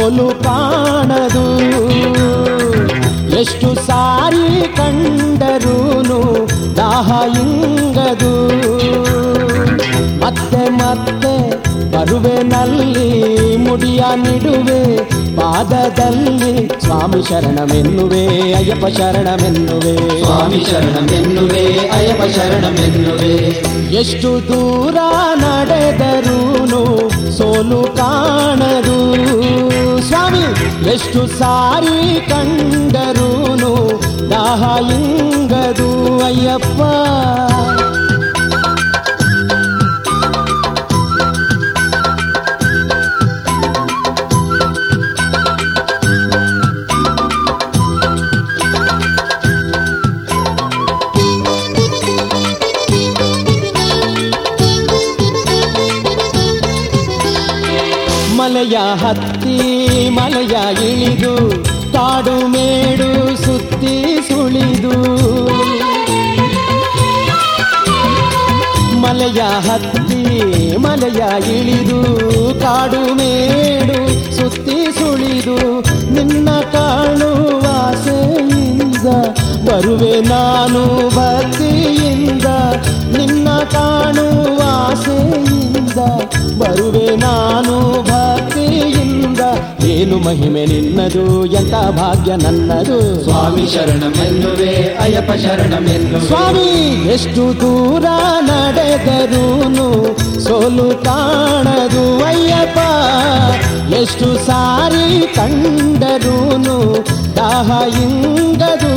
ಸೋಲು ಕಾಣದು ಎಷ್ಟು ಸಾರಿ ಕಂಡರೂನು ದಾಹ ಇಂಗದು ಮತ್ತೆ ಮತ್ತೆ ಬರುವೆನಲ್ಲಿ ಮುಡಿಯ ನಿಡುವೆ ಪಾದದಲ್ಲಿ ಸ್ವಾಮಿ ಶರಣಮೆನ್ನುವೆ ಅಯ್ಯಪ್ಪ ಶರಣಮೆನ್ನುವೆ ಸ್ವಾಮಿ ಶರಣಮೆನ್ನುವೆ ಅಯ್ಯಪ್ಪ ಶರಣಮೆನ್ನುವೆ ಎಷ್ಟು ದೂರ ನಡೆದರೂನು ಸೋಲು ಕಾಣದು ಸ್ವಾಮಿ ಎಷ್ಟು ಸಾರಿ ಕಂಡರೂನು ದಾಹ ಇಂಗದು ಅಯ್ಯಪ್ಪ ಮಲೆಯ ಹತ್ತಿ ಮಲೆಯ ಇಳಿದು ಕಾಡು ಮೇಡು ಸುತ್ತಿ ಸುಳಿದು ಮಲೆಯ ಹತ್ತಿ ಮಲೆಯ ಇಳಿದು ಕಾಡು ಮೇಡು ಸುತ್ತಿ ಸುಳಿದು ನಿನ್ನ ಕಾಣುವ ಆಸೆಯಿಂದ ಬರುವೆ ನಾನು ಭಕ್ತಿಯಿಂದ ನಿನ್ನ ಕಾಣುವ ಆಸೆಯಿಂದ ಬರುವೆ ನಾನು ಭಕ್ತಿಯಿಂದ ಏನು ಮಹಿಮೆ ನಿನ್ನದು ಎಂತ ಭಾಗ್ಯ ನನ್ನದು ಸ್ವಾಮಿ ಶರಣಮೆನ್ನುವೆ ಅಯ್ಯಪ್ಪ ಶರಣಮೆನ್ನುವೆ ಸ್ವಾಮಿ ಎಷ್ಟು ದೂರ ನಡೆದರೂನು ಸೋಲು ಕಾಣದು ಅಯ್ಯಪ್ಪ ಎಷ್ಟು ಸಾರಿ ಕಂಡರೂನು ದಾಹ ಇಂಗದು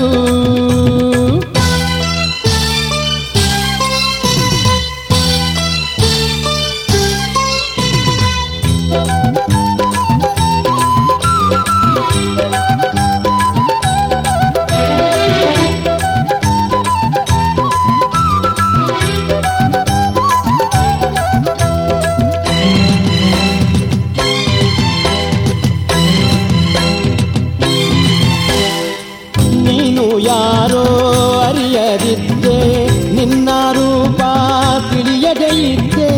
ನೀನು ಯಾರೋ ಅರಿಯದಿದ್ದೆ ನಿನ್ನ ರೂಪ ತಿಳಿಯದೇ ಇದ್ದೆ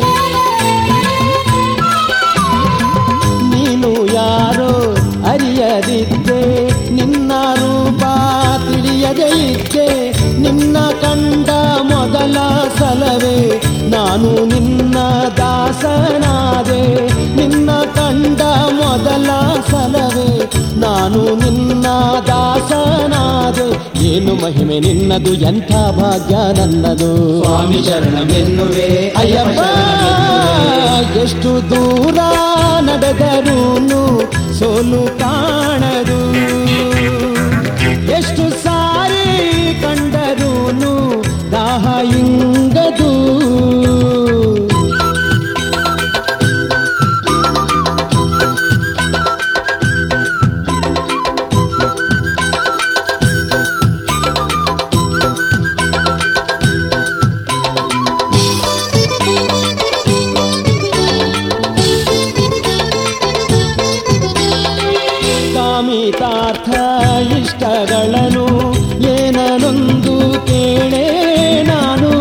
ನೀನು ಯಾರೋ ಅರಿಯದಿದ್ದೆ ನಿನ್ನ ರೂಪ ತಿಳಿಯದೇ ಇದ್ದೆ ನಿನ್ನ ಕಂಡ ಮೊದಲ ಸಲವೇ ನಾನು ನಿನ್ನ ದಾಸನಾದೆ ನಿನ್ನ ಕಂಡ ಮೊದಲ ಸಲವೇ ನಾನು ನಿನ್ನ ದಾಸನಾದೆ ಏನು ಮಹಿಮೆ ನಿನ್ನದು ಎಂಥ ಭಾಗ್ಯ ನನ್ನದು ಸ್ವಾಮಿ ಶರಣಮೆನ್ನುವೆ ಅಯ್ಯಪ್ಪ ಎಷ್ಟು ದೂರ ನಡೆದರೂನು ಸೋಲು ಕಾಣದು ಎಷ್ಟು ಸಾರಿ ಕಂಡರೂನು ದಾಹ ಇಂಗದು ಕಾಮಿತಾರ್ಥ ಇಷ್ಟಗಳನ್ನು ಏನನೊಂದು ಕೇಳೇ ನಾನು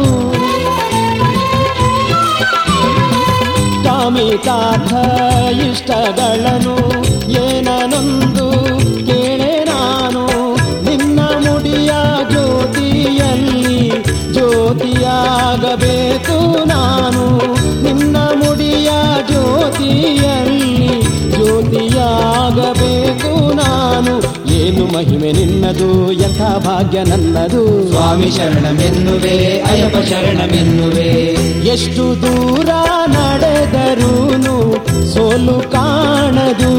ಕಾಮಿತಾರ್ಥ ಇಷ್ಟಗಳನ್ನು ಏನನೊಂದು ಕೇಳೆ ನಾನು ನಿನ್ನ ಮುಡಿಯ ಜ್ಯೋತಿಯಲ್ಲಿ ಜ್ಯೋತಿಯಾಗಬೇಕು ನಾನು ನಿನ್ನ ಮುಡಿಯ ಜ್ಯೋತಿಯಲ್ಲಿ ಜ್ಯೋತಿಯಾಗಬೇಕು ನಾನು ಏನು ಮಹಿಮೆ ನಿನ್ನದು ಎಂಥ ಭಾಗ್ಯ ನನ್ನದು ಸ್ವಾಮಿ ಶರಣಮೆನ್ನುವೆ ಅಯ್ಯಪ್ಪ ಶರಣಮೆನ್ನುವೆ ಎಷ್ಟು ದೂರ ನಡೆದರೂನು ಸೋಲು ಕಾಣದು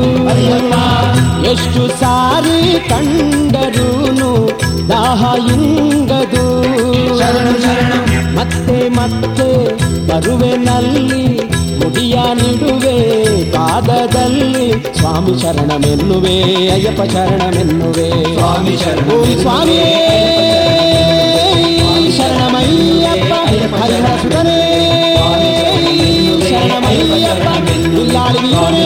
ಎಷ್ಟು ಸಾರಿ ಕಂಡರೂನು ದಾಹ ಇಂಗದು ಶರಣು ಶರಣು ಮತ್ತೆ ಮತ್ತೆ ಬರುವೆನಲ್ಲಿ ಮುಡಿಯ ನಿಡುವೆ ಪಾದದಲ್ಲಿ ಸ್ವಾಮಿ ಶರಣಮೆನ್ನುವೆ ಅಯ್ಯಪ್ಪ ಶರಣಮೆನ್ನುವೆ ಸ್ವಾಮಿ ಓಂ ಶರಣಮೆನ್ನುವೆ ಸ್ವಾಮಿ ಶರಣಮಯ್ಯಪ್ಪ ಹರಿಹರ ಸುತನೇ ಶರಣಮಯ್ಯಪ್ಪ ಇಲ್ಲಾಳಿ ವೀರನೇ